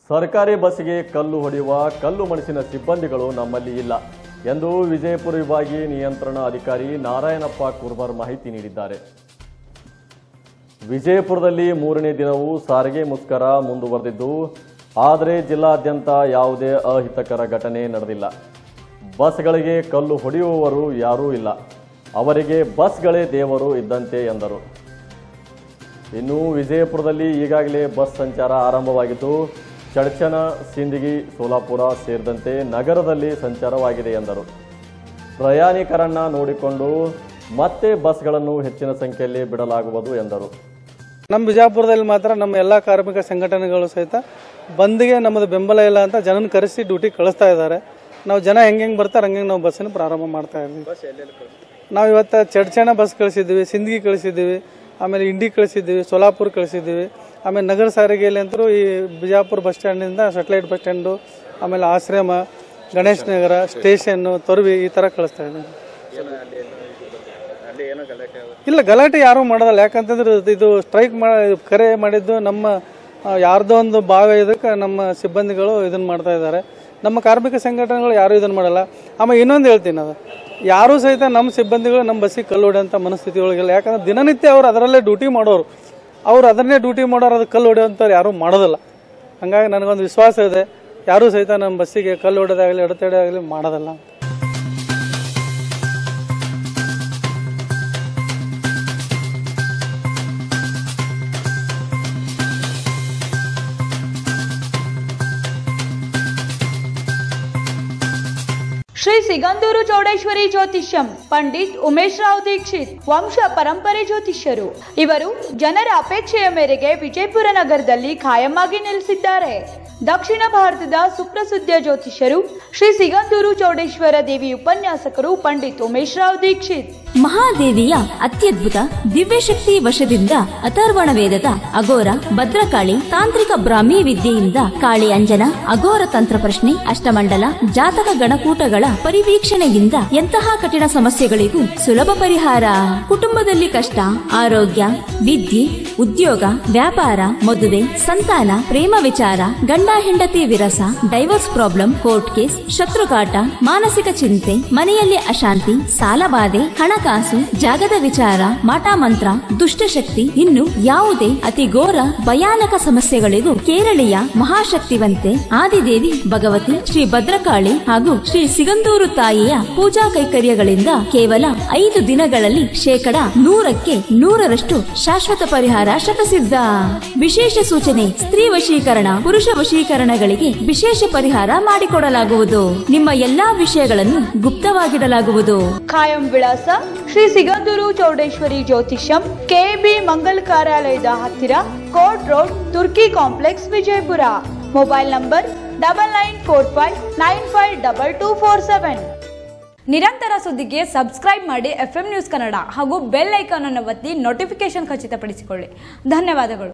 ಸರ್ಕಾರಿ ಬಸ್ಸಿಗೆ ಕಲ್ಲು ಹೊಡೆಯುವ ಕಲ್ಲು ಮಣಸಿನ ಸಿಬ್ಬಂದಿಗಳು ನಮ್ಮಲ್ಲಿ ಇಲ್ಲ ಎಂದು ವಿಜಯಪುರ ವಿಭಾಗೀಯ ನಿಯಂತ್ರಣ ಅಧಿಕಾರಿ ನಾರಾಯಣಪ್ಪ ಕುರ್ಬರ್ ಮಾಹಿತಿ ನೀಡಿದ್ದಾರೆ ವಿಜಯಪುರದಲ್ಲಿ ಮೂರನೇ ದಿನವೂ ಸಾರಿಗೆ ಮುಷ್ಕರ ಮುಂದುವರೆದಿದ್ದು ಆದರೆ ಜಿಲ್ಲಾದ್ಯಂತ ಯಾವುದೇ ಅಹಿತಕರ ಘಟನೆ ನಡೆದಿಲ್ಲ ಬಸ್ಗಳಿಗೆ ಕಲ್ಲು ಹೊಡೆಯುವವರು ಯಾರೂ ಇಲ್ಲ ಅವರಿಗೆ ಬಸ್ಗಳೇ ದೇವರು ಇದ್ದಂತೆ ಎಂದರು ಇನ್ನು ವಿಜಯಪುರದಲ್ಲಿ ಈಗಾಗಲೇ ಬಸ್ ಸಂಚಾರ ಆರಂಭವಾಗಿದ್ದು ಚಡ್ಚನ ಸಿಂದಗಿ ಸೋಲಾಪುರ ಸೇರಿದಂತೆ ನಗರದಲ್ಲಿ ಸಂಚಾರವಾಗಿದೆ ಎಂದರು ಪ್ರಯಾಣಿಕರನ್ನ ನೋಡಿಕೊಂಡು ಮತ್ತೆ ಬಸ್ಗಳನ್ನು ಹೆಚ್ಚಿನ ಸಂಖ್ಯೆಯಲ್ಲಿ ಬಿಡಲಾಗುವುದು ಎಂದರು ನಮ್ಮ ಬಿಜಾಪುರದಲ್ಲಿ ಮಾತ್ರ ನಮ್ಮ ಎಲ್ಲ ಕಾರ್ಮಿಕ ಸಂಘಟನೆಗಳು ಸಹಿತ ಬಂದ್ಗೆ ನಮ್ಮದು ಬೆಂಬಲ ಇಲ್ಲ ಅಂತ ಜನನ ಕರೆಸಿ ಡ್ಯೂಟಿ ಕಳಿಸ್ತಾ ಇದ್ದಾರೆ ನಾವು ಜನ ಹೆಂಗೆ ಹೆಂಗೆ ಬರ್ತಾರೆ ಹಂಗೆ ನಾವು ಬಸ್ಸನ್ನು ಪ್ರಾರಂಭ ಮಾಡ್ತಾ ಇದ್ದೀವಿ ನಾವು ಇವತ್ತು ಚಡ್ಚಣ ಬಸ್ ಕಳಿಸಿದ್ದೀವಿ ಸಿಂದಗಿ ಕಳಿಸಿದ್ದೀವಿ ಆಮೇಲೆ ಇಂಡಿ ಕಳಿಸಿದ್ದೀವಿ ಸೋಲಾಪುರ ಕಳಿಸಿದ್ದೀವಿ ಆಮೇಲೆ ನಗರ ಸಾರಿಗೆಯಲ್ಲಿ ಅಂತರೂ ಈ ಬಿಜಾಪುರ ಬಸ್ ಸ್ಟ್ಯಾಂಡಿಂದ ಸೆಟ್ಲೈಟ್ ಬಸ್ ಸ್ಟ್ಯಾಂಡು ಆಮೇಲೆ ಆಶ್ರಮ ಗಣೇಶ್ ನಗರ ಸ್ಟೇಷನ್ನು ತೊರವಿ ಈ ಥರ ಕಳಿಸ್ತಾ ಇದ್ದೀವಿ ಇಲ್ಲ ಗಲಾಟೆ ಯಾರೂ ಮಾಡೋದಲ್ಲ ಯಾಕಂತಂದ್ರೆ ಇದು ಸ್ಟ್ರೈಕ್ ಮಾ ಕರೆ ಮಾಡಿದ್ದು ನಮ್ಮ ಆ, ಯಾರ್ದೋ ಒಂದು ಭಾಗ ಇದಕ್ಕೆ ನಮ್ಮ ಸಿಬ್ಬಂದಿಗಳು ಇದನ್ನ ಮಾಡ್ತಾ ಇದ್ದಾರೆ ನಮ್ಮ ಕಾರ್ಮಿಕ ಸಂಘಟನೆಗಳು ಯಾರು ಇದನ್ನ ಮಾಡಲ್ಲ ಆಮೇಲೆ ಇನ್ನೊಂದು ಹೇಳ್ತೀನಿ ಅದು ಯಾರೂ ಸಹಿತ ನಮ್ಮ ಸಿಬ್ಬಂದಿಗಳು ನಮ್ಮ ಬಸ್ಸಿಗೆ ಕಲ್ಲು ಹೊಡೆಯೋಂಥ ಮನಸ್ಥಿತಿ ಒಳಗಿಲ್ಲ ಯಾಕಂದ್ರೆ ದಿನನಿತ್ಯ ಅವ್ರು ಅದರಲ್ಲೇ ಡ್ಯೂಟಿ ಮಾಡೋರು ಅವ್ರು ಅದನ್ನೇ ಡ್ಯೂಟಿ ಮಾಡೋರು ಅದು ಕಲ್ಲು ಹೊಡೆಯೋಂಥವ್ರು ಯಾರೂ ಮಾಡೋದಿಲ್ಲ ಹಂಗಾಗಿ ನನಗೊಂದು ವಿಶ್ವಾಸ ಇದೆ ಯಾರೂ ಸಹಿತ ನಮ್ಮ ಬಸ್ಸಿಗೆ ಕಲ್ಲು ಹೊಡೆದಾಗಲಿ ಅಡೆತಡೆ ಆಗಲಿ ಮಾಡೋದಲ್ಲ ಶ್ರೀ ಸಿಗಂದೂರು ಚೌಡೇಶ್ವರಿ ಜ್ಯೋತಿಷ್ಯಂ ಪಂಡಿತ್ ಉಮೇಶ್ ರಾವ್ ದೀಕ್ಷಿತ್ ವಂಶ ಪರಂಪರೆ ಜ್ಯೋತಿಷ್ಯರು ಇವರು ಜನರ ಅಪೇಕ್ಷೆಯ ಮೇರೆಗೆ ವಿಜಯಪುರ ನಗರದಲ್ಲಿ ಖಾಯಮಾಗಿ ನೆಲೆಸಿದ್ದಾರೆ ದಕ್ಷಿಣ ಭಾರತದ ಸುಪ್ರಸಿದ್ಧ ಜ್ಯೋತಿಷ್ಯರು ಶ್ರೀ ಸಿಗಂದೂರು ಚೌಡೇಶ್ವರ ದೇವಿ ಉಪನ್ಯಾಸಕರು ಪಂಡಿತ್ ಉಮೇಶ್ ರಾವ್ ದೀಕ್ಷಿತ್ ಮಹಾದೇವಿಯ ಅತ್ಯದ್ಭುತ ದಿವ್ಯಶಕ್ತಿ ವಶದಿಂದ ಅಥರ್ವಣ ವೇದದ ಅಗೋರ ಭದ್ರಕಾಳಿ ತಾಂತ್ರಿಕ ಬ್ರಾಹ್ಮಿ ವಿದ್ಯೆಯಿಂದ ಕಾಳಿ ಅಂಜನ ಅಗೋರ ತಂತ್ರ ಪ್ರಶ್ನೆ ಅಷ್ಟಮಂಡಲ ಜಾತಕ ಗಣಕೂಟಗಳ ಪರಿವೀಕ್ಷಣೆಯಿಂದ ಎಂತಹ ಕಠಿಣ ಸಮಸ್ಯೆಗಳಿಗೂ ಸುಲಭ ಪರಿಹಾರ ಕುಟುಂಬದಲ್ಲಿ ಕಷ್ಟ ಆರೋಗ್ಯ ವಿದ್ಯೆ ಉದ್ಯೋಗ ವ್ಯಾಪಾರ ಮದುವೆ ಸಂತಾನ ಪ್ರೇಮ ವಿಚಾರ ಗಂಡ ಹೆಂಡತಿ ವಿರಸ ಡೈವರ್ಸ್ ಪ್ರಾಬ್ಲಮ್ ಕೋರ್ಟ್ ಕೇಸ್ ಶತ್ರುಕಾಟ ಮಾನಸಿಕ ಚಿಂತೆ ಮನೆಯಲ್ಲಿ ಅಶಾಂತಿ ಸಾಲಬಾಧೆ ಹಣಕಾಸು ಜಾಗದ ವಿಚಾರ ಮಾಟಮಂತ್ರ ದುಷ್ಟಶಕ್ತಿ ಇನ್ನು ಯಾವುದೇ ಅತಿ ಘೋರ ಭಯಾನಕ ಸಮಸ್ಯೆಗಳಿಗೂ ಕೇರಳೀಯ ಮಹಾಶಕ್ತಿವಂತೆ ಆದಿದೇವಿ ಭಗವತಿ ಶ್ರೀ ಭದ್ರಕಾಳಿ ಹಾಗೂ ಶ್ರೀ ಸಿಗಂದೂರು ತಾಯಿಯ ಪೂಜಾ ಕೈಕರ್ಯಗಳಿಂದ ಕೇವಲ ಐದು ದಿನಗಳಲ್ಲಿ ಶೇಕಡ ನೂರಕ್ಕೆ ನೂರರಷ್ಟು ಶಾಶ್ವತ ಪರಿಹಾರ ಶತಸಿದ್ಧ ವಿಶೇಷ ಸೂಚನೆ ಸ್ತ್ರೀ ವಶೀಕರಣ ಪುರುಷ ವಶೀಕರಣಗಳಿಗೆ ವಿಶೇಷ ಪರಿಹಾರ ಮಾಡಿಕೊಡಲಾಗುವುದು ನಿಮ್ಮ ಎಲ್ಲಾ ವಿಷಯಗಳನ್ನು ಗುಪ್ತವಾಗಿಡಲಾಗುವುದು ಖಾಯಂ ವಿಳಾಸ ಶ್ರೀ ಸಿಗಂದೂರು ಚೌಡೇಶ್ವರಿ ಜ್ಯೋತಿಷ್ಯಂ ಕೆಬಿ ಮಂಗಲ್ ಕಾರ್ಯಾಲಯದ ಹತ್ತಿರ court road Turki complex Vijayapura mobile number double nine four five nine five double two four seven ನಿರಂತರ ಸುದ್ದಿಗೆ ಸಬ್ಸ್ಕ್ರೈಬ್ ಮಾಡಿ ಎಫ್ ನ್ಯೂಸ್ ಕನ್ನಡ ಹಾಗೂ ಬೆಲ್ ಐಕಾನ್ ಅನ್ನು ಒತ್ತಿ ನೋಟಿಫಿಕೇಶನ್ ಖಚಿತಪಡಿಸಿಕೊಳ್ಳಿ ಧನ್ಯವಾದಗಳು